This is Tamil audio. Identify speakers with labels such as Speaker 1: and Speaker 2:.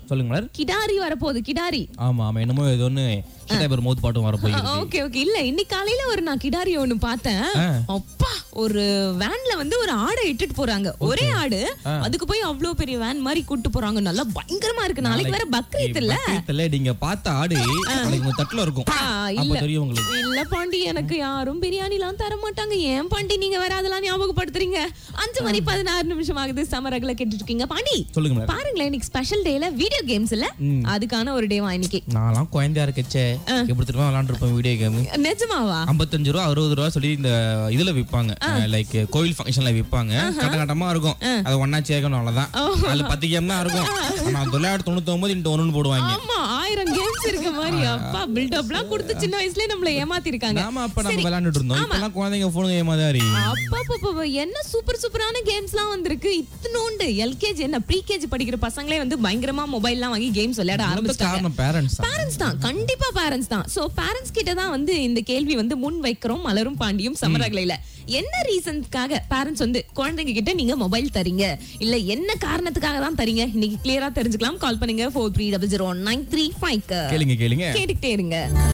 Speaker 1: சொல்லுங்க மலர்
Speaker 2: கிடாரி வரப்போகுது கிடாரி
Speaker 1: ஆமா ஆமா என்னமோ இது ஒண்ணு சீதாபர் மவுத் பாட்டும் வர போயிருக்கு
Speaker 2: ஓகே ஓகே இல்ல இன்னைக்கு காலையில ஒரு நான் கிடாரி ஒண்ணு பார்த்தேன்
Speaker 1: ஆ.
Speaker 2: அப்பா ஒரு வேன்ல வந்து ஒரு ஆடை இட்டுட்டு போறாங்க ஒரே ஆடு அதுக்கு போய் அவ்வளவு பெரிய வேன் மாதிரி கூட்டு போறாங்க நல்லா பயங்கரமா இருக்கு நாளைக்கு வேற பக்ரீத் இல்ல
Speaker 1: பக்கத்துல நீங்க பார்த்த ஆடு நாளைக்கு உங்க தட்டுல இருக்கும்
Speaker 2: ஆ,
Speaker 1: அப்ப
Speaker 2: இல்ல
Speaker 1: தெரியும் உங்களுக்கு
Speaker 2: இல்ல பாண்டி எனக்கு யாரும் பிரியாணி எல்லாம் தர மாட்டாங்க ஏன் பாண்டி நீங்க வேற அதெல்லாம் ஞாபகப்படுத்துறீங்க அஞ்சு மணி பதினாறு நிமிஷம் ஆகுது சமரகல கேட்டுட்டு இருக்கீங்க பாண்டி
Speaker 1: சொல்லுங்க மலர்
Speaker 2: பாருங்களேன் இன்னைக்கு ஸ்பெஷல் டேல வீடியோ கேம்ஸ் இல்ல அதுக்கான ஒரு டேவா இன்னைக்கு
Speaker 1: நான்லாம் குழந்தையா இருக்கச்சே எப்படி திரும்ப விளாண்டுருப்பேன் வீடியோ கேம்
Speaker 2: நிஜமாவா
Speaker 1: ஐம்பத்தஞ்சு ரூபா அறுபது ரூபா சொல்லி இந்த இதுல விற்பாங்க லைக் கோயில் ஃபங்க்ஷன்ல விற்பாங்க கட்ட கட்டமா இருக்கும் அதை ஒன்னா சேர்க்கணும் அவ்வளவுதான் அதுல பத்து கேம் தான் இருக்கும் ஆனா தொள்ளாயிரத்தி தொண்ணூத்தி ஒன்பது இன்ட்டு ஒண்ணுன்னு போடுவாங்க
Speaker 2: ஆமா ஆயிரம் கேம்ஸ் இருக்க மாதிரி அப்பா பில்டப்லாம் கொடுத்து சின்ன வயசுலயே நம்மள ஏமாத்தி இருக்காங்க
Speaker 1: நாம அப்ப நம்ம விளையாண்டுட்டு இருந்தோம் இப்பெல்லாம் குழந்தைங்க போனுங்க ஏமாதாரி
Speaker 2: அப்பா பாப்பா என்ன சூப்பர் சூப்பரான கேம்ஸ்லாம் வந்திருக்கு இத்தனோண்டு எல்கேஜி என்ன ப்ரீகேஜி படிக்கிற பசங்களே வந்து பயங்கரமா மொபைல்லாம் வாங்கி கேம்ஸ் விளையாட ஆரம்பிச்சிட்டாங்க
Speaker 1: காரணம் பேரண்ட்ஸ்
Speaker 2: பேரண்ட்ஸ் தான் கண்டிப்பா பேரண்ட்ஸ் தான் சோ பேரண்ட்ஸ் கிட்ட தான் வந்து இந்த கேள்வி வந்து முன் வைக்கிறோம் மலரும் பாண்டியும் சமரகலையில என்ன ரீசன்ஸ்க்காக பேரண்ட்ஸ் வந்து குழந்தைங்க கிட்ட நீங்க மொபைல் தரீங்க இல்ல என்ன காரணத்துக்காக தான் தரீங்க இன்னைக்கு கிளியரா தெரிஞ்சுக்கலாம் கால் பண்ணுங்க four three double zero nine three five
Speaker 1: கேளுங்க கேளுங்க
Speaker 2: கேட்டுக்கிட்டே இருங்க